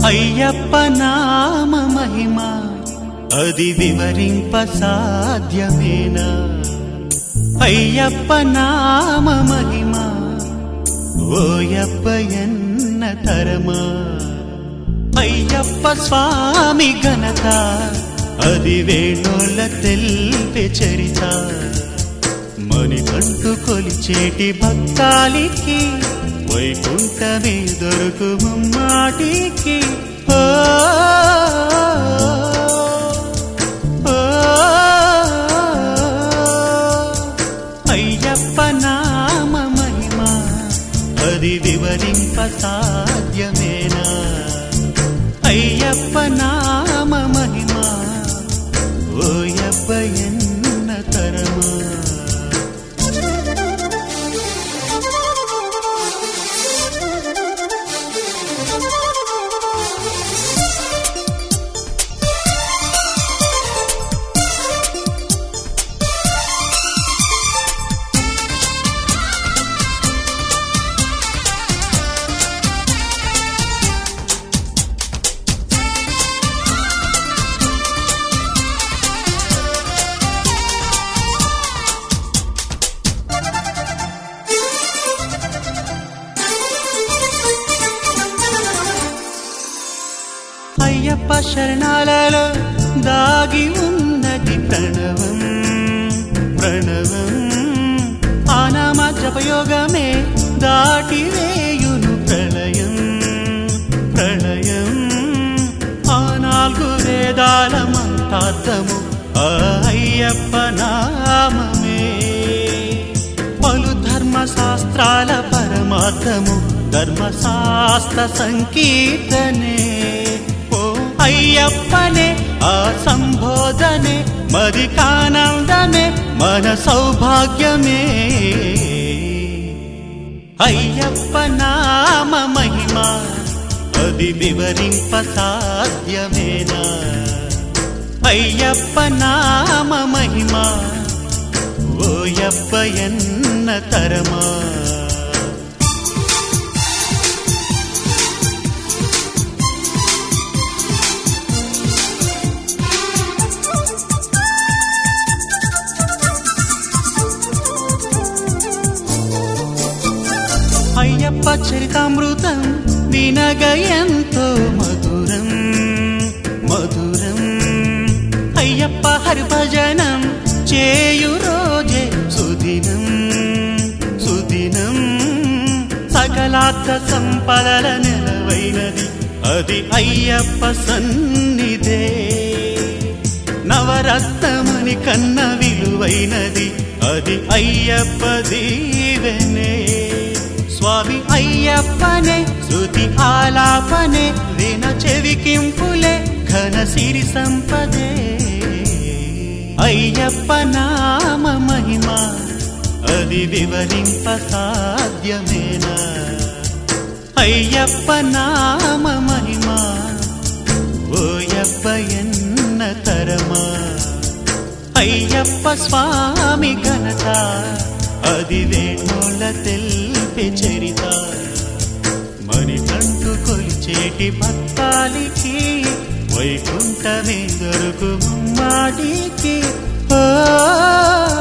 అయ్యప్ప నామ మహిమ అది వివరింప సాధ్యమేనా అయ్యప్ప నామ మహిమ ఓయప్ప ఎన్న తరమా అయ్యప్ప స్వామి ఘనత అది వేణోళ్ళ తెల్పే చరిత మణికంటు కొలిచేటి భక్తాలికి వైకుంఠమే దొరుకు మాటికి ఓ, ఓ, అయ్యప్ప నామ మహిమ అది వివరింప సాధ్యమేనా అయ్యప్ప నామ మహిమ ఓయప్ప ఎన్న తరమా అయ్యప్ప శరణాలలో దాగి ఉన్నది ప్రణవం ప్రణవం ఆనామ జపయోగమే దాటి వేయును ప్రళయం ప్రళయం ఆ నాలుగు వేదాల మంతార్థము ఆ అయ్యప్ప నామమే పలు ధర్మ శాస్త్రాల పరమార్థము ధర్మశాస్త్ర సంకీర్తనే ఓ అయ్యప్పనే ఆ సంబోధనే మది కానందమే మన సౌభాగ్యమే అయ్యప్ప నామ మహిమ అది వివరింప సాధ్యమేనా అయ్యప్ప నామ మహిమ ఓయప్ప ఎన్న తరమా అయ్యప్ప చరితామృతం వినగ ఎంతో మధురం మధురం అయ్యప్ప హరిభజనం చేయు రోజే సుదినం సుదినం సకలార్థ సంపదల నెలవైనది అది అయ్యప్ప సన్నిధే నవరత్నమని కన్న విలువైనది అది అయ్యప్ప దీవెనే స్వామి అయ్యప్పనే శృతి ఆలాపనే విన చెవికింపులే ఘన సిరి సంపదే అయ్యప్ప నామ మహిమ అది వివరింప సాధ్యమేనా అయ్యప్ప నామ మహిమ ఓయప్ప ఎన్న తరమా అయ్యప్ప స్వామి ఘనత అది వేణోళ్ళ తెల్పే చరిత మణికంటు కొలిచేటి భక్తాలికి వైకుంఠమే దొరుకు మాటికి ఓ